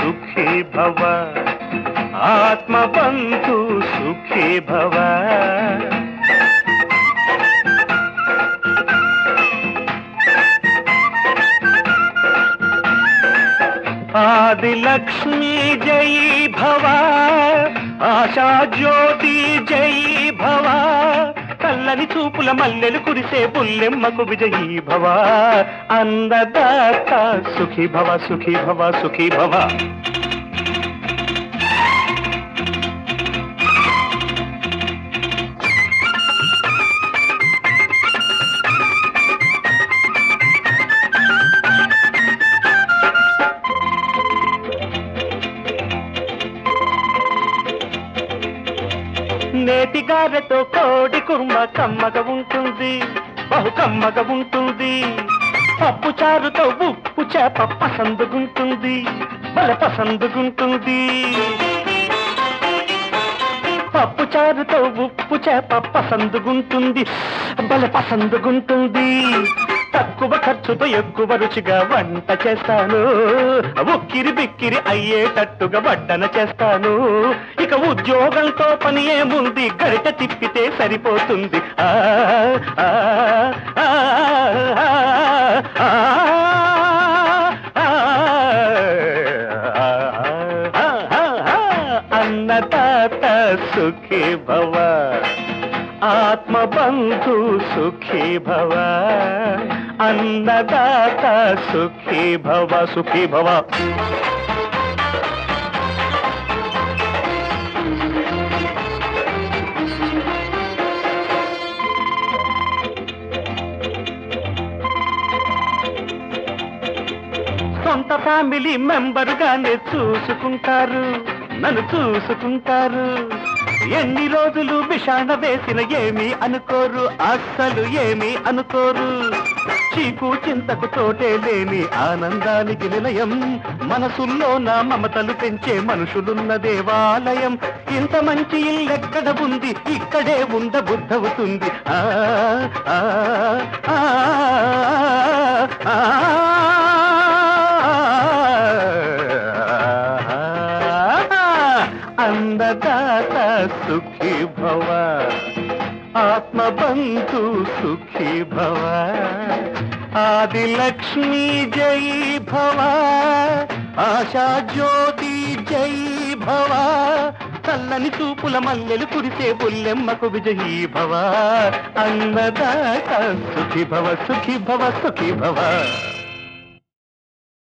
సుఖీ భవ ఆత్మబంధు సుఖీ భవ ఆదిలక్ష్మీ జై భవ ఆశా జ్యోతి జై భవ కల్లని చూపుల మల్లెలు కురిసే పుల్లెమ్మకు విజయీ భవ అందదాత సుఖీ భవ సుఖీ భవ సుఖీ భవ నేతి గారెతో కోడి కుర్మ కమ్మగా ఉంటుంది బహు కమ్మగా ఉంటుంది పప్పు చారుతో ఉప్పు చేప పసందుగుంటుంది బల పసందుగుంటుంది పప్పు చారుతో ఉప్పు చేప పసందుగుంటుంది బల పసందుగుంటుంది తక్కువ ఖర్చుతో ఎక్కువ రుచిగా వంట చేస్తాను ఉక్కిరి బిక్కిరి అయ్యేటట్టుగా వడ్డన చేస్తాను ఇక ఉద్యోగంతో పని ఏముంది గరిట తిప్పితే సరిపోతుంది ఆ, ఆ, ఆ, ఆ, ఆ, అన్నదాత సుఖీ భవ ఆత్మబంధు సుఖీ భవ అన్నదాత సుఖీ భవ సుఖీ భవ సొంత ఫ్యామిలీ మెంబరుగానే చూసుకుంటారు నన్ను చూసుకుంటారు ఎన్ని రోజులు విషాణ వేసిన ఏమీ అనుకోరు అస్సలు ఏమీ అనుకోరు చీకు చింతకు తోటే లేని ఆనందానికి నిలయం మనసుల్లో నా మమతలు పెంచే మనుషులున్న దేవాలయం ఇంత మంచి ఇల్లెక్కడ ఉంది ఇక్కడే ఉండ బుద్ధవుతుంది ఆ ఆ, ఆ, ఆ, ఆ. అందదాత సుఖీ భవ ఆత్మబంధు సుఖీ భవ ఆదిలక్ష్మీ జై భవ ఆశా జ్యోతి జై భవ చల్లని చూపుల మల్లెలు కురిసే బుల్లెమ్మకు విజయీ భవ అన్నదాత సుఖీ భవ సుఖీ భవ సుఖీ భవ